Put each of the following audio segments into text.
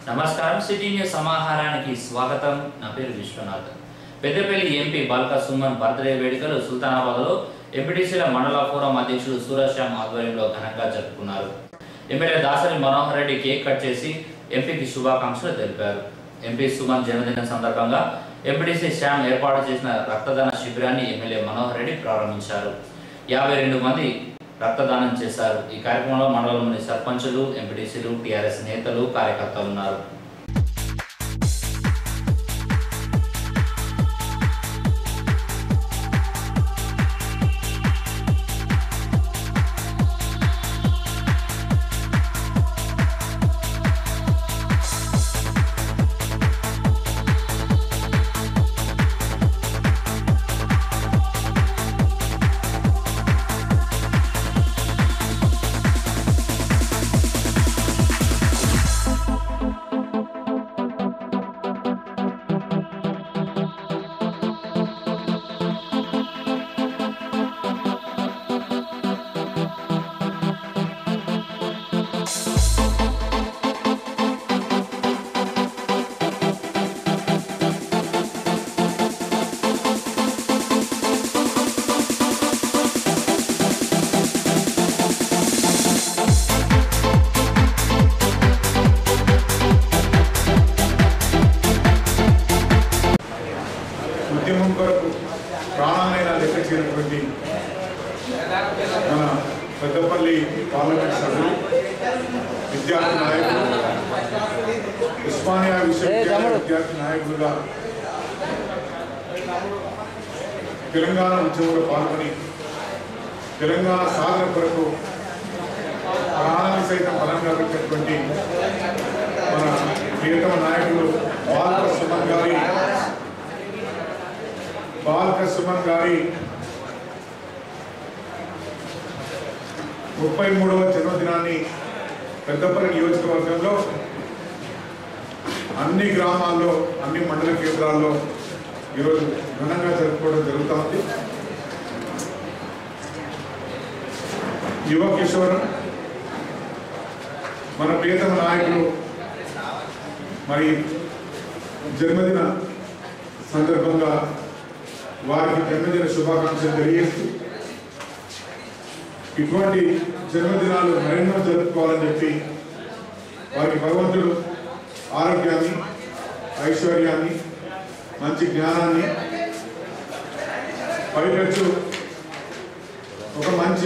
నమస్కారం city news సమాహారానికి స్వాగతం నా పేరు విశ్వనాథ్ పెద్దపల్లి ఎంపీ బాల్క సుమన్ బర్త్డే వేడుకలు సుల్తానాబాద్లో ఎంపీటీసీల మండల ఫోరం అధ్యక్షుడు సూరశ్యామ్ ఆధ్వర్యంలో ఘనంగా జరుపుకున్నారు MLA Dasari Manohar Reddy cake cut చేసి ఎంపీకి శుభాకాంక్షలు తెలిపారు ఎంపీ సుమన్ జన్మదినం సందర్భంగా ఎంపీటీసీ శ్యామ్ ఏర్పాటు చేసిన రక్తదాన శిబిరాన్ని ఎమ్మెల్యే మనోహర్ రెడ్డి ప్రారంభించారు యాభై రెండు మంది రక్తదానం చేశారు ఈ కార్యక్రమంలో మండలంలోని సర్పంచులు ఎంపీటీసీలు టీఆర్ఎస్ నేతలు కార్యకర్తలు ఉన్నారు ఉద్యమం కొరకు ప్రాణాలైనా లెక్క చేయనటువంటి మన పెద్దపల్లి పార్లమెంట్ సభ్యులు విద్యార్థి నాయకులు ఉస్మానియా విశ్వవిద్యాలయ విద్యార్థి నాయకులుగా తెలంగాణ ఉద్యమంలో పాల్గొని తెలంగాణ సాధన కొరకు ప్రాణాన్ని సైతం బలంగా పెట్టినటువంటి మన ప్రియతమ నాయకులు బాలక సుమన్ గారి బాలక సుమన్ గారి ముప్పై మూడవ జన్మదినాన్ని పెద్దపల్లి నియోజకవర్గంలో అన్ని గ్రామాల్లో అన్ని మండల కేంద్రాల్లో ఈరోజు ఘనంగా జరుపుకోవడం జరుగుతూ ఉంది యువ కిషోరం మన ప్రియతమ నాయకులు మరి జన్మదిన సందర్భంగా వారికి జన్మదిన శుభాకాంక్షలు తెలియజేస్తూ ఇటువంటి జన్మదినాలు మరెన్నో జరుపుకోవాలని చెప్పి వారికి భగవంతుడు ఆరోగ్యాన్ని ఐశ్వర్యాన్ని మంచి జ్ఞానాన్ని పైపెచ్చు ఒక మంచి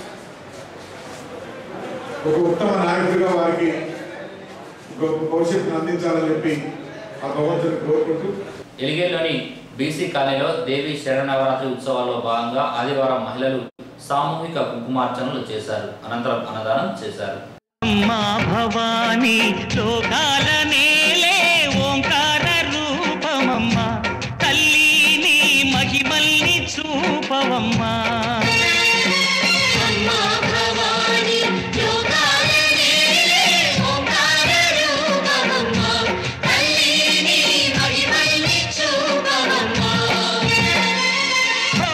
ఒక ఉత్తమ నాయకుడిగా వారికి గొప్ప భవిష్యత్తును అందించాలని చెప్పి ఆ భగవంతుని కోరుకుంటూ ఎలిగేలోని బీసీ కాలనీలో దేవి శరణవరాత్రి ఉత్సవాల్లో భాగంగా ఆదివారం మహిళలు సామూహిక కుంకుమార్చనలు చేశారు అనంతరం అన్నదానం చేశారు అమ్మా భవానీ లోకాల నేలే ఓంకార రూపమమ్మ తల్లిని మహిమల్ని చూపవమ్మా అమ్మా భవాని లోకాల నేలే ఓంకార రూపమమ్మ తల్లిని మహిమల్ని చూపవమ్మా ఓ,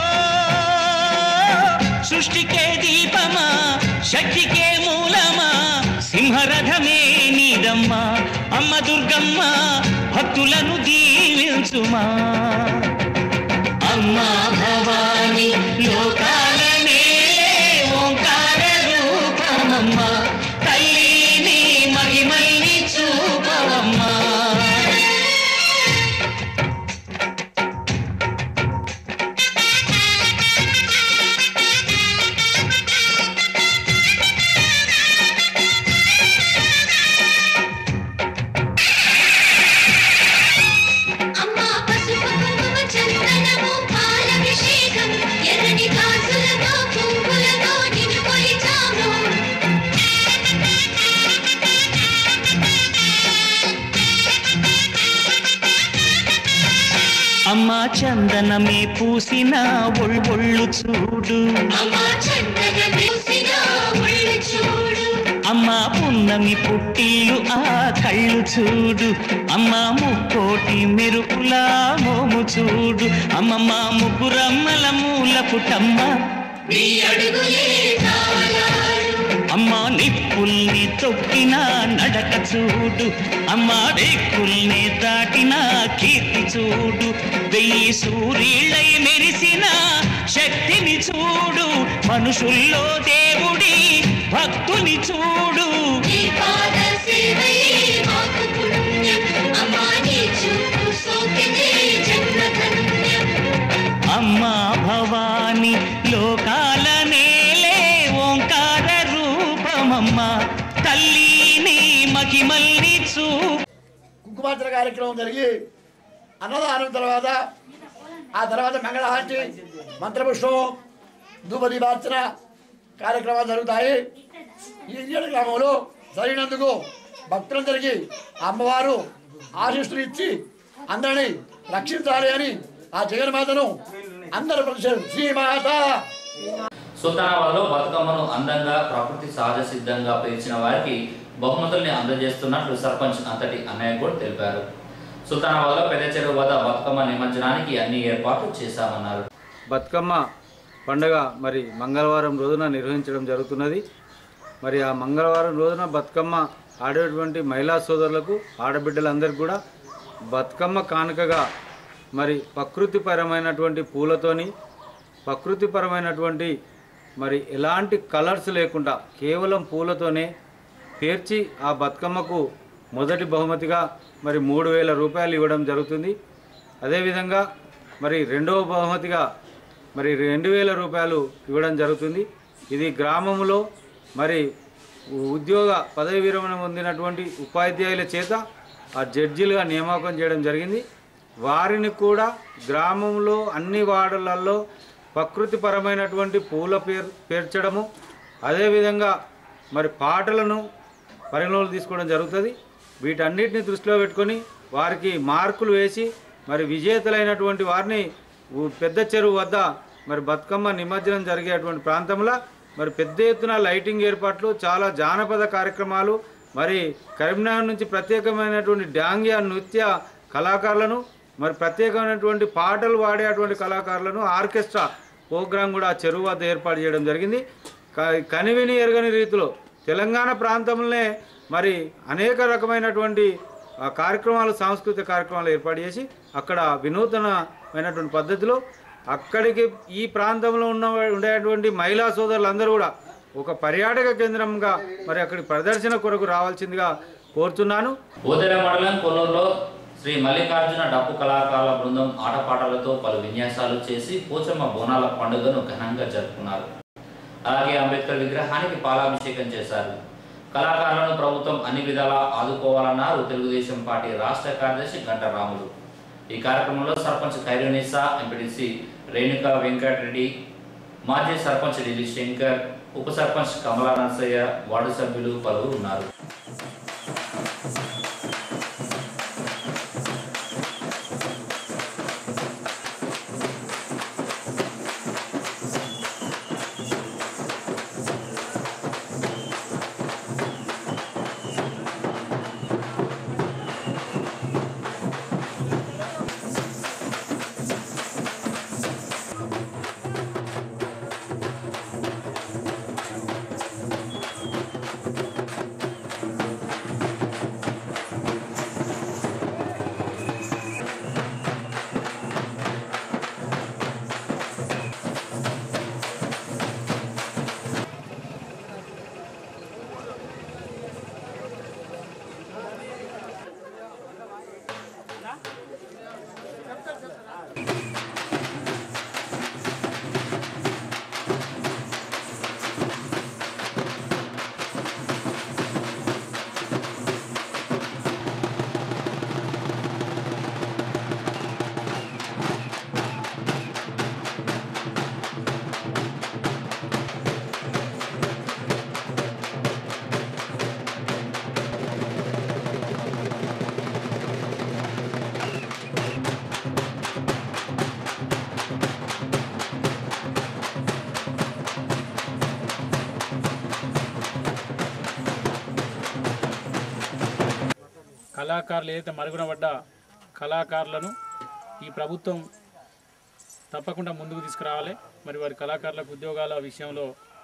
సృష్టికే దీపమా శక్తికే మూలమా సింహరథమే నీదమ్మా అమ్మ దుర్గమ్మ భక్తులను దీవించుమా అమ్మా భవాని లోకాల నేలే ఓంకార రూపమమ్మ తల్లిని మహిమల్ని చూపవమ్మా అమ్మా పసుపు కుంకుమ చందనము పాలభిషేకం ఎర్రని గాజులతో పువ్వులతో నిన్ను కొలిచాము అమ్మా చందనమే పూసిన ఒళ్ళు చూడు అమ్మా చందన పూసిన ఒళ్ళు చూడు అమ్మా పున్నమి పుట్టిల్లు ఆ కళ్ళు చూడు అమ్మా ముక్కోటి మెరుపుల మోము చూడు అమ్మమ్మ ముగ్గురమ్మల మూల పుట్టమ్మ నీ అడుగులే తాళాలు అమ్మా నిప్పుల్ని తొక్కిన నడక చూడు అమ్మా రేకుల్ని దాటిన కీర్తి చూడు వెయ్యి సూర్యులై మెరిసిన శక్తిని చూడు మనుషుల్లో దేవుడి భక్తుని చూడు నీ పాద సేవయే మాకు పుణ్యం అమ్మా నీ చూపు సోకినే జన్మ ధన్యం అమ్మా భవాని లోకాల నేలే ఓంకార రూపమమ్మ తల్లిని మహిమల్ని చూ కుంకుమార్చన కార్యక్రమం జరిగి అన్నదానం తర్వాత ఆ తర్వాత మంగళహారతి మంత్రపుష్పం ధూపదీపార్చన కార్యక్రమాలు జరుగుతాయి ఈ ఇంజడి గ్రామంలో జరిగినందుకు భక్తులందరికీ అమ్మవారు ఆశిస్తులు ఇచ్చి అందరినీ రక్షించాలి అని ఆ జగన్మాతను అందరూ ప్రతిష్ఠ శ్రీమాత సుల్తానాబాద్ లో బతుకమ్మను అందంగా ప్రకృతి సహజ సిద్ధంగా పేర్చిన వారికి బహుమతుల్ని అందజేస్తున్నట్లు సర్పంచ్ అంతటి అన్నయ్య కూడా తెలిపారు సుల్తానాబాద్ లో పెద్ద చెరువు వద్ద బతుకమ్మ నిమజ్జనానికి అన్ని ఏర్పాట్లు చేశామన్నారు బతుకమ్మ పండుగ మరి మంగళవారం రోజున నిర్వహించడం జరుగుతున్నది మరి ఆ మంగళవారం రోజున బతుకమ్మ ఆడేటువంటి మహిళా సోదరులకు ఆడబిడ్డలందరికీ కూడా బతుకమ్మ కానుకగా మరి ప్రకృతిపరమైనటువంటి పూలతోని ప్రకృతిపరమైనటువంటి మరి ఎలాంటి కలర్స్ లేకుండా కేవలం పూలతోనే పేర్చి ఆ బతుకమ్మకు మొదటి బహుమతిగా మరి మూడు వేల రూపాయలు ఇవ్వడం జరుగుతుంది అదేవిధంగా మరి రెండవ బహుమతిగా మరి రెండు వేల రూపాయలు ఇవ్వడం జరుగుతుంది ఇది గ్రామంలో మరి ఉద్యోగ పదవి విరమణ పొందినటువంటి ఉపాధ్యాయుల చేత ఆ జడ్జిలుగా నియామకం చేయడం జరిగింది వారిని కూడా గ్రామంలో అన్ని వార్డులలో ప్రకృతిపరమైనటువంటి పూల పేర్ పేర్చడము అదేవిధంగా మరి పాటలను పరిగణలోకి తీసుకోవడం జరుగుతుంది వీటన్నిటిని దృష్టిలో పెట్టుకొని వారికి మార్కులు వేసి మరి విజేతలైనటువంటి వారిని ఊ- పెద్ద చెరువు వద్ద మరి బతుకమ్మ నిమజ్జనం జరిగేటువంటి ప్రాంతంలో మరి పెద్ద ఎత్తున లైటింగ్ ఏర్పాట్లు చాలా జానపద కార్యక్రమాలు మరి కరీంనగర్ నుంచి ప్రత్యేకమైనటువంటి డాంగ్యా నృత్య కళాకారులను మరి ప్రత్యేకమైనటువంటి పాటలు పాడేటువంటి కళాకారులను ఆర్కెస్ట్రా ప్రోగ్రాం కూడా ఆ చెరువు వద్ద ఏర్పాటు చేయడం జరిగింది క- కనివిని ఎరగని రీతిలో తెలంగాణ ప్రాంతంలోనే మరి అనేక రకమైనటువంటి ఆ, కార్యక్రమాలు సాంస్కృతిక కార్యక్రమాలు ఏర్పాటు చేసి అక్కడ వినూతనమైనటువంటి పద్ధతిలో అక్కడికి ఈ ప్రాంతంలో ఉన్న ఉండేటువంటి మహిళా సోదరులందరూ కూడా ఒక పర్యాటక కేంద్రంగా మరి అక్కడి ప్రదర్శన కొరకు రావాల్సిందిగా కోరుతున్నాను ఓదెర మండలం కొల్లూరులో శ్రీ మల్లికార్జున డప్పు కళాకారుల బృందం ఆటపాటలతో పలు విన్యాసాలు చేసి పోచమ్మ బోనాల పండుగను ఘనంగా జరుపుకున్నారు అలాగే అంబేద్కర్ విగ్రహానికి పాలాభిషేకం చేశారు కళాకారులను ప్రభుత్వం అన్ని విధాలా ఆదుకోవాలన్నారు తెలుగుదేశం పార్టీ రాష్ట్ర కార్యదర్శి గంటరాములు ఈ కార్యక్రమంలో సర్పంచ్ ఖైరునిసా ఎంపీడీసీ రేణుకా వెంకటరెడ్డి మాజీ సర్పంచ్ ఢిల్లీ శంకర్ ఉప సర్పంచ్ కమలా నర్సయ్య వార్డు సభ్యులు పలువురు ఉన్నారు కళాకారులు ఏదైతే మరుగున పడ్డ కళాకారులను ఈ ప్రభుత్వం తప్పకుండా ముందుకు తీసుకురావాలి మరి వారి కళాకారులకు ఉద్యోగాల విషయంలో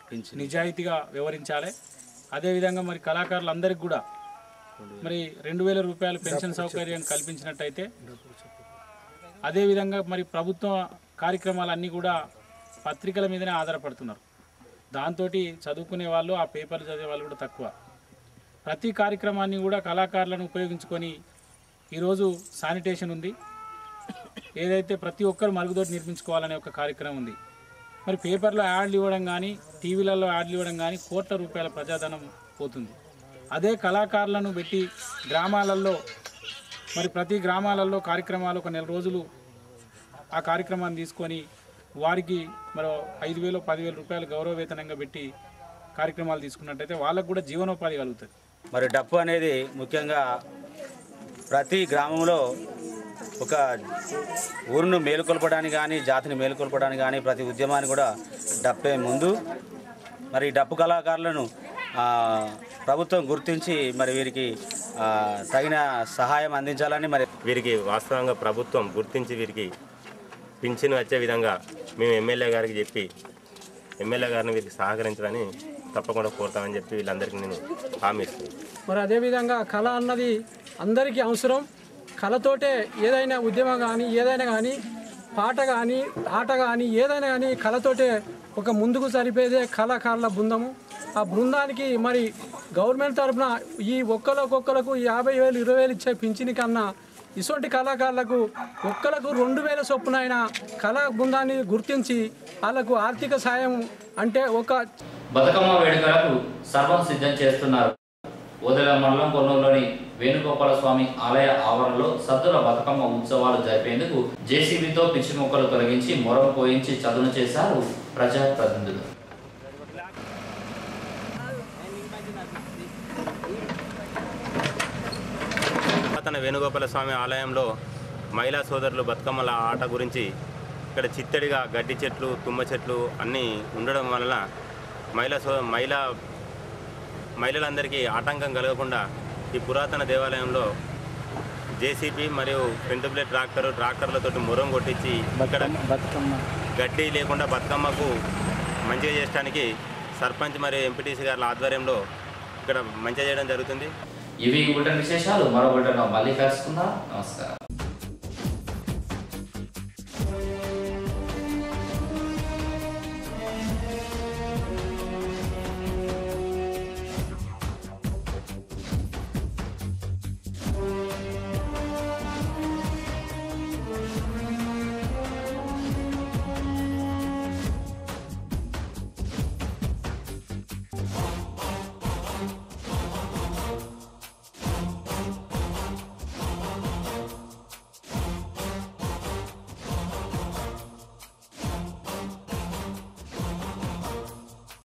నిజాయితీగా వ్యవహరించాలి అదేవిధంగా మరి కళాకారులందరికీ కూడా మరి రెండు వేల రూపాయలు పెన్షన్ సౌకర్యం కల్పించినట్టయితే అదేవిధంగా మరి ప్రభుత్వ కార్యక్రమాలన్నీ కూడా పత్రికల మీదనే ఆధారపడుతున్నారు దాంతో చదువుకునే వాళ్ళు ఆ పేపర్లు చదివే వాళ్ళు కూడా తక్కువ ప్రతి కార్యక్రమాన్ని కూడా కళాకారులను ఉపయోగించుకొని ఈరోజు శానిటేషన్ ఉంది ఏదైతే ప్రతి ఒక్కరు మరుగుదొడ్డి నిర్మించుకోవాలనే ఒక కార్యక్రమం ఉంది మరి పేపర్లో యాడ్లు ఇవ్వడం కానీ టీవీలలో యాడ్లు ఇవ్వడం కానీ కోట్ల రూపాయల ప్రజాధనం పోతుంది అదే కళాకారులను పెట్టి గ్రామాలలో మరి ప్రతి గ్రామాలలో కార్యక్రమాలు ఒక నెల రోజులు ఆ కార్యక్రమాన్ని తీసుకొని వారికి మరో ఐదు వేలు పదివేల రూపాయలు గౌరవ వేతనంగా పెట్టి కార్యక్రమాలు తీసుకున్నట్టయితే వాళ్ళకు కూడా జీవనోపాధి కలుగుతుంది మరి డప్పు అనేది ముఖ్యంగా ప్రతి గ్రామంలో ఒక ఊరును మేలుకొల్పడానికి కానీ జాతిని మేలుకొల్పడానికి కానీ ప్రతి ఉద్యమాన్ని కూడా డప్పే ముందు మరి ఈ డప్పు కళాకారులను ఆ, ప్రభుత్వం గుర్తించి మరి వీరికి ఆ, తగిన సహాయం అందించాలని మరి వీరికి వాస్తవంగా ప్రభుత్వం గుర్తించి వీరికి పింఛను వచ్చే విధంగా మేము ఎమ్మెల్యే గారికి చెప్పి ఎమ్మెల్యే గారిని వీరికి సహకరించాలని తప్పకుండా కోరుతామని చెప్పి వీళ్ళందరికీ నేను హామీ ఇస్తున్నాను మరి అదేవిధంగా కళ అన్నది అందరికీ అవసరం కళతోటే ఏదైనా ఉద్యమం కానీ ఏదైనా కానీ పాట కానీ ఆట కానీ ఏదైనా కానీ కళతోటే ఒక ముందుకు సరిపోయేదే కళాకారుల బృందము ఆ బృందానికి మరి గవర్నమెంట్ తరఫున ఈ ఒక్కరికొక్కలకు యాభై వేలు ఇరవై వేలు ఇచ్చే పింఛని కన్నా ఇటువంటి కళాకారులకు ఒక్కలకు రెండు వేల చొప్పున అయిన కళా బృందాన్ని గుర్తించి వాళ్ళకు ఆర్థిక సాయం అంటే ఒక బతుకమ్మ వేడుకలకు సర్వం సిద్ధం చేస్తున్నారు ఓదెల మండలం కొన్నూరులోని వేణుగోపాల స్వామి ఆలయ ఆవరణలో సద్దుల బతుకమ్మ ఉత్సవాలు జరిపేందుకు జేసీబీతో పిచ్చి మొక్కలు తొలగించి మొరం పోయించి చదును చేశారు ప్రజాప్రతినిధులు పురాతన వేణుగోపాల స్వామి ఆలయంలో మహిళా సోదరులు బతుకమ్మల ఆట గురించి ఇక్కడ చిత్తడిగా గడ్డి చెట్లు తుమ్మ చెట్లు అన్నీ ఉండడం వలన మహిళా సో మహిళా మహిళలందరికీ ఆటంకం కలగకుండా ఈ పురాతన దేవాలయంలో జేసీబీ మరియు ఫ్రంట్ ప్లేట్ ట్రాక్టర్ ట్రాక్టర్లతో మురం కొట్టించి ఇక్కడ గడ్డి లేకుండా బతుకమ్మకు మంచిగా చేయడానికి సర్పంచ్ మరియు ఎంపీటీసీ గారి ఆధ్వర్యంలో ఇక్కడ మంచిగా చేయడం జరుగుతుంది ఇవి బులెటిన్ విశేషాలు మరో బులెటిన్ మళ్ళీ కలుసుకుందాం నమస్కారం